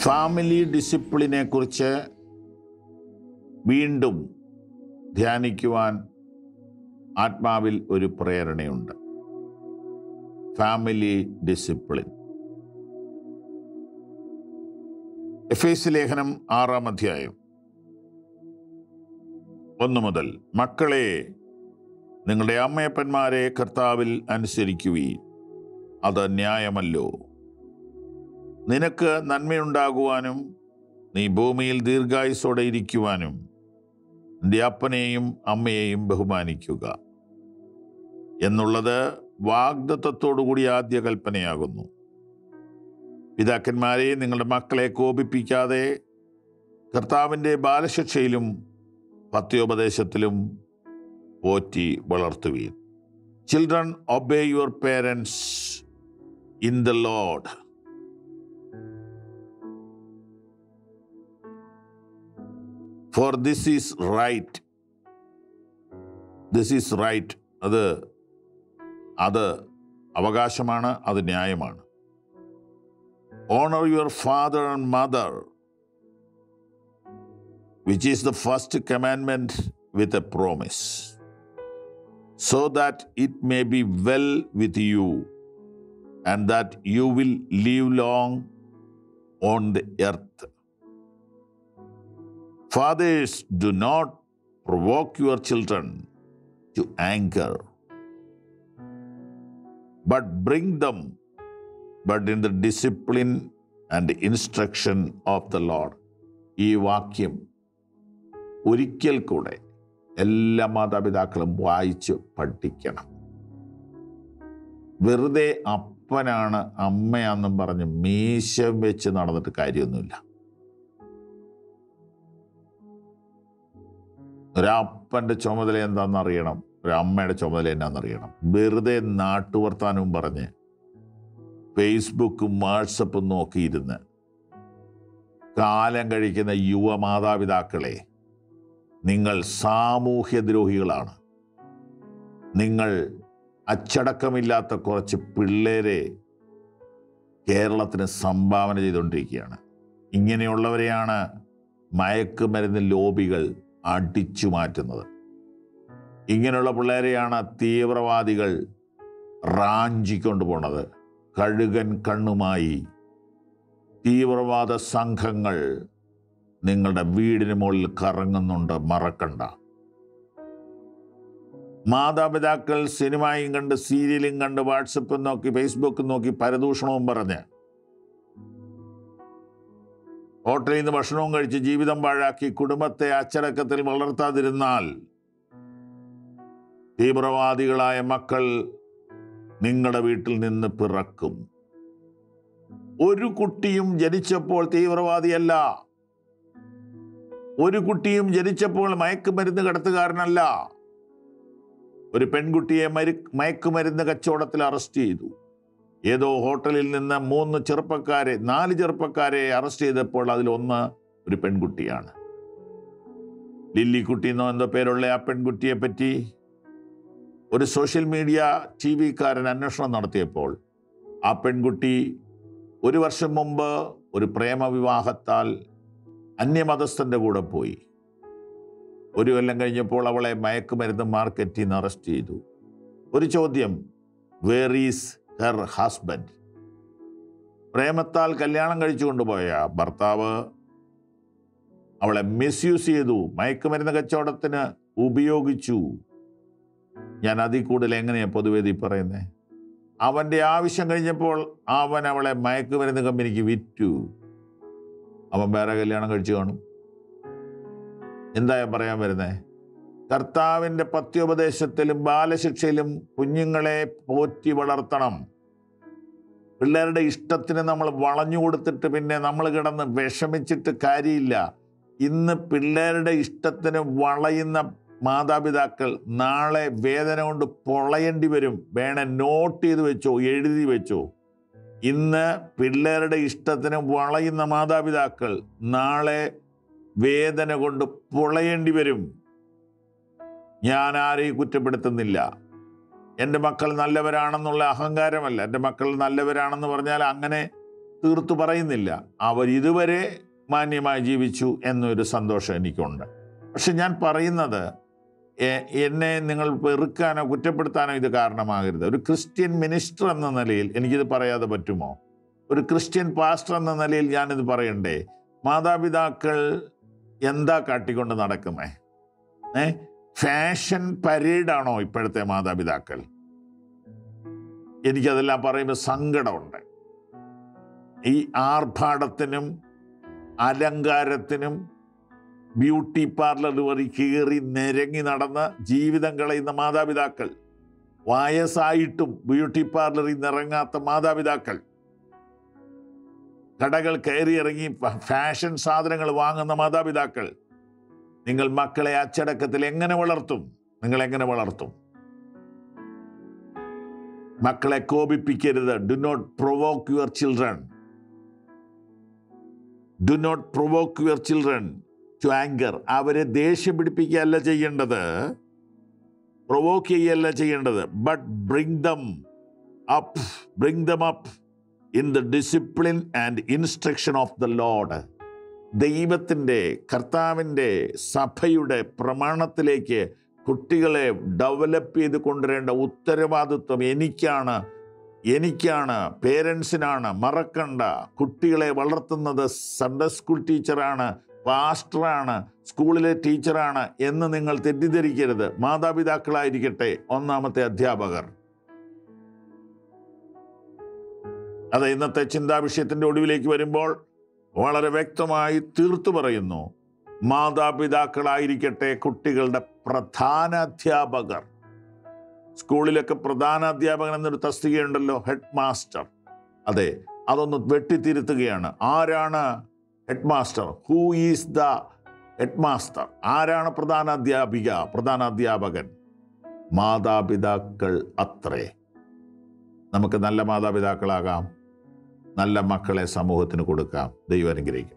Family ഡിസിപ്ലിനെ കുറിച്ച് വീണ്ടും ധ്യാനിക്കുവാൻ ആത്മാവിൽ ഒരു പ്രേരണയുണ്ട് ഫാമിലി ഡിസിപ്ലിൻ എഫ് എസ് ലേഖനം ആറാം അധ്യായം ഒന്ന് മുതൽ മക്കളെ നിങ്ങളുടെ അമ്മയപ്പന്മാരെ കർത്താവിൽ അനുസരിക്കുവീൻ അത് ന്യായമല്ലോ നിനക്ക് നന്മയുണ്ടാകുവാനും നീ ഭൂമിയിൽ ദീർഘായുസോടെ ഇരിക്കുവാനും നിന്റെ അപ്പനെയും അമ്മയെയും ബഹുമാനിക്കുക എന്നുള്ളത് വാഗ്ദത്വത്തോടുകൂടി ആദ്യ കൽപ്പനയാകുന്നു പിതാക്കന്മാരെ നിങ്ങളുടെ മക്കളെ കോപിപ്പിക്കാതെ കർത്താവിൻ്റെ ബാലശിക്ഷയിലും പത്യോപദേശത്തിലും പോറ്റി വളർത്തുവീൻ children obey your parents in the Lord for this is right this is right അത് അത് അവകാശമാണ് അത് ന്യായമാണ് honour your father and mother which is the first commandment with a promise so that it may be well with you and that you will live long on the earth. Fathers, do not provoke your children to anger, but bring them, but in the discipline and instruction of the Lord. ഈ വാക്യം ഒരിക്കൽ കൂടെ എല്ലാ മാതാപിതാക്കളും വായിച്ച് പഠിക്കണം വെറുതെ അപ്പനാണ് അമ്മയാന്നും പറഞ്ഞ് മീശം വെച്ച് നടന്നിട്ട് കാര്യമൊന്നുമില്ല ഒരപ്പൻ്റെ ചുമതല എന്താണെന്ന് അറിയണം ഒരമ്മയുടെ ചുമതല എന്നാണെന്നറിയണം വെറുതെ നാട്ടുവർത്താനവും പറഞ്ഞ് ഫേസ്ബുക്കും വാട്സപ്പും നോക്കിയിരുന്ന് കാലം കഴിക്കുന്ന യുവ മാതാപിതാക്കളെ നിങ്ങൾ സാമൂഹ്യദ്രോഹികളാണ് നിങ്ങൾ അച്ചടക്കമില്ലാത്ത കുറച്ച് പിള്ളേരെ കേരളത്തിന് സംഭാവന ചെയ്തുകൊണ്ടിരിക്കുകയാണ് ഇങ്ങനെയുള്ളവരെയാണ് മയക്കുമരുന്ന് ലോബികൾ അടിച്ചു മാറ്റുന്നത് ഇങ്ങനെയുള്ള പിള്ളേരെയാണ് തീവ്രവാദികൾ റാഞ്ചിക്കൊണ്ട് പോണത് കഴുകൻ കണ്ണുമായി തീവ്രവാദ സംഘങ്ങൾ നിങ്ങളുടെ വീടിന് മുകളിൽ കറങ്ങുന്നുണ്ട് മറക്കണ്ട മാതാപിതാക്കൾ സിനിമയും കണ്ട് സീരിയലും കണ്ട് വാട്സപ്പും നോക്കി ഫേസ്ബുക്കും നോക്കി പരദൂഷണവും പറഞ്ഞ് ഹോട്ടലിൽ നിന്ന് ഭക്ഷണവും കഴിച്ച് ജീവിതം പാഴാക്കി കുടുംബത്തെ അച്ചടക്കത്തിൽ വളർത്താതിരുന്നാൽ തീവ്രവാദികളായ മക്കൾ നിങ്ങളുടെ വീട്ടിൽ നിന്ന് പിറക്കും ഒരു കുട്ടിയും ജനിച്ചപ്പോൾ തീവ്രവാദിയല്ല ഒരു കുട്ടിയും ജനിച്ചപ്പോൾ മയക്കുമരുന്ന് കടത്തുകാരനല്ല ഒരു പെൺകുട്ടിയെ മരു മയക്കുമരുന്ന് കച്ചവടത്തിൽ അറസ്റ്റ് ചെയ്തു ഏതോ ഹോട്ടലിൽ നിന്ന് മൂന്ന് ചെറുപ്പക്കാരെ നാല് ചെറുപ്പക്കാരെ അറസ്റ്റ് ചെയ്തപ്പോൾ അതിലൊന്ന് ഒരു പെൺകുട്ടിയാണ് ലില്ലിക്കുട്ടി എന്നോ എന്തോ പേരുള്ള ആ പെൺകുട്ടിയെ പറ്റി ഒരു സോഷ്യൽ മീഡിയ ടി വിക്കാരൻ അന്വേഷണം നടത്തിയപ്പോൾ ആ പെൺകുട്ടി ഒരു വർഷം മുമ്പ് ഒരു പ്രേമവിവാഹത്താൽ അന്യമതസ്ഥന്റെ കൂടെ പോയി ഒരു കൊല്ലം കഴിഞ്ഞപ്പോൾ അവളെ മയക്കുമരുന്ന് മാർക്കറ്റിൽ നിന്ന് അറസ്റ്റ് ചെയ്തു ഒരു ചോദ്യം വേർ ഈസ് ഹെർ ഹസ്ബൻഡ് പ്രേമത്താൽ കല്യാണം കഴിച്ചു കൊണ്ടുപോയ ഭർത്താവ് അവളെ മിസ്യൂസ് ചെയ്തു മയക്കുമരുന്ന് കച്ചവടത്തിന് ഉപയോഗിച്ചു ഞാൻ അതിൽ കൂടുതൽ എങ്ങനെയാ പൊതുവേദി പറയുന്നത് അവന്റെ ആവശ്യം കഴിഞ്ഞപ്പോൾ അവൻ അവളെ മയക്കുമരുന്ന് കമ്പനിക്ക് വിറ്റു അവൻ വേറെ കല്യാണം കഴിച്ചു കാണും എന്താ പറയാൻ വരുന്നേ കർത്താവിൻ്റെ പത്യോപദേശത്തിലും ബാലശിക്ഷയിലും കുഞ്ഞുങ്ങളെ പോറ്റി വളർത്തണം പിള്ളേരുടെ ഇഷ്ടത്തിന് നമ്മൾ വളഞ്ഞു കൊടുത്തിട്ട് പിന്നെ നമ്മൾ കിടന്ന് വിഷമിച്ചിട്ട് കാര്യമില്ല ഇന്ന് പിള്ളേരുടെ ഇഷ്ടത്തിന് വളയുന്ന മാതാപിതാക്കൾ നാളെ വേദന കൊണ്ട് പൊളയേണ്ടി വരും വേണേ നോട്ട് ചെയ്ത് വെച്ചോ എഴുതി വെച്ചോ ഇന്ന് പിള്ളേരുടെ ഇഷ്ടത്തിന് വളയുന്ന മാതാപിതാക്കൾ നാളെ വേദന കൊണ്ട് പൊളയേണ്ടി വരും ഞാൻ ആരെയും കുറ്റപ്പെടുത്തുന്നില്ല എൻ്റെ മക്കൾ നല്ലവരാണെന്നുള്ള അഹങ്കാരമല്ല എൻ്റെ മക്കൾ നല്ലവരാണെന്ന് പറഞ്ഞാൽ അങ്ങനെ തീർത്തു പറയുന്നില്ല അവർ ഇതുവരെ മാന്യമായി ജീവിച്ചു എന്നൊരു സന്തോഷം എനിക്കുണ്ട് പക്ഷെ ഞാൻ പറയുന്നത് എ- എന്നെ നിങ്ങൾ വെറുക്കാനോ കുറ്റപ്പെടുത്താനോ ഇത് കാരണമാകരുത് ഒരു ക്രിസ്ത്യൻ മിനിസ്റ്റർ എന്ന നിലയിൽ എനിക്കിത് പറയാതെ പറ്റുമോ ഒരു ക്രിസ്ത്യൻ പാസ്റ്റർ എന്ന നിലയിൽ ഞാനിത് പറയണ്ടേ മാതാപിതാക്കൾ എന്താ കാട്ടിക്കൊണ്ട് നടക്കുന്നേ ഏ ഫാഷൻ പരേഡാണോ ഇപ്പോഴത്തെ മാതാപിതാക്കൾ എനിക്കതെല്ലാം പറയുമ്പോൾ സങ്കടമുണ്ട് ഈ ആർഭാടത്തിനും അലങ്കാരത്തിനും ബ്യൂട്ടി പാർലർ വഴി കയറി നിരങ്ങി നടന്ന് ജീവിതം കളയുന്ന മാതാപിതാക്കൾ വയസ്സായിട്ടും ബ്യൂട്ടി പാർലറിൽ നിന്ന് ഇറങ്ങാത്ത മാതാപിതാക്കൾ കടകൾ കയറി ഇറങ്ങി ഫ- ഫാഷൻ സാധനങ്ങൾ വാങ്ങുന്ന മാതാപിതാക്കൾ നിങ്ങൾ മക്കളെ അച്ചടക്കത്തിൽ എങ്ങനെ വളർത്തും നിങ്ങൾ എങ്ങനെ വളർത്തും മക്കളെ കോപിപ്പിക്കരുത് do not provoke your children do not provoke your children to anger അവരെ ദേഷ്യം പിടിപ്പിക്കുകയല്ല ചെയ്യേണ്ടത് പ്രൊവോക്ക് ചെയ്യല്ല ചെയ്യേണ്ടത് but bring them up bring them up in the discipline and instruction of the Lord ദൈവത്തിൻ്റെ കർത്താവിൻ്റെ സഭയുടെ പ്രമാണത്തിലേക്ക് കുട്ടികളെ ഡെവലപ്പ് ചെയ്ത് കൊണ്ടുവരേണ്ട ഉത്തരവാദിത്വം എനിക്കാണ് എനിക്കാണ് പേരൻസിനാണ് മറക്കണ്ട കുട്ടികളെ വളർത്തുന്നത് സൺഡേ സ്കൂൾ ടീച്ചറാണ് പാസ്റ്ററാണ് സ്കൂളിലെ ടീച്ചറാണ് എന്ന് നിങ്ങൾ തെറ്റിദ്ധരിക്കരുത് മാതാപിതാക്കളായിരിക്കട്ടെ ഒന്നാമത്തെ അധ്യാപകർ അത് ഇന്നത്തെ ചിന്താ വിഷയത്തിന്റെ ഒടുവിലേക്ക് വരുമ്പോൾ വളരെ വ്യക്തമായി തീർത്തു പറയുന്നു മാതാപിതാക്കളായിരിക്കട്ടെ കുട്ടികളുടെ പ്രധാന അധ്യാപകർ സ്കൂളിലൊക്കെ പ്രധാന അധ്യാപകൻ എന്നൊരു തസ്തികയുണ്ടല്ലോ ഹെഡ് മാസ്റ്റർ അതെ അതൊന്ന് വെട്ടിത്തിരുത്തുകയാണ് ആരാണ് headmaster who is the headmaster ആരാണ് പ്രധാന അധ്യാപിക പ്രധാന അധ്യാപകൻ മാതാപിതാക്കൾ അത്രേ നമുക്ക് നല്ല മാതാപിതാക്കളാകാം നല്ല മക്കളെ സമൂഹത്തിന് കൊടുക്കാം ദൈവം അനുഗ്രഹിക്കും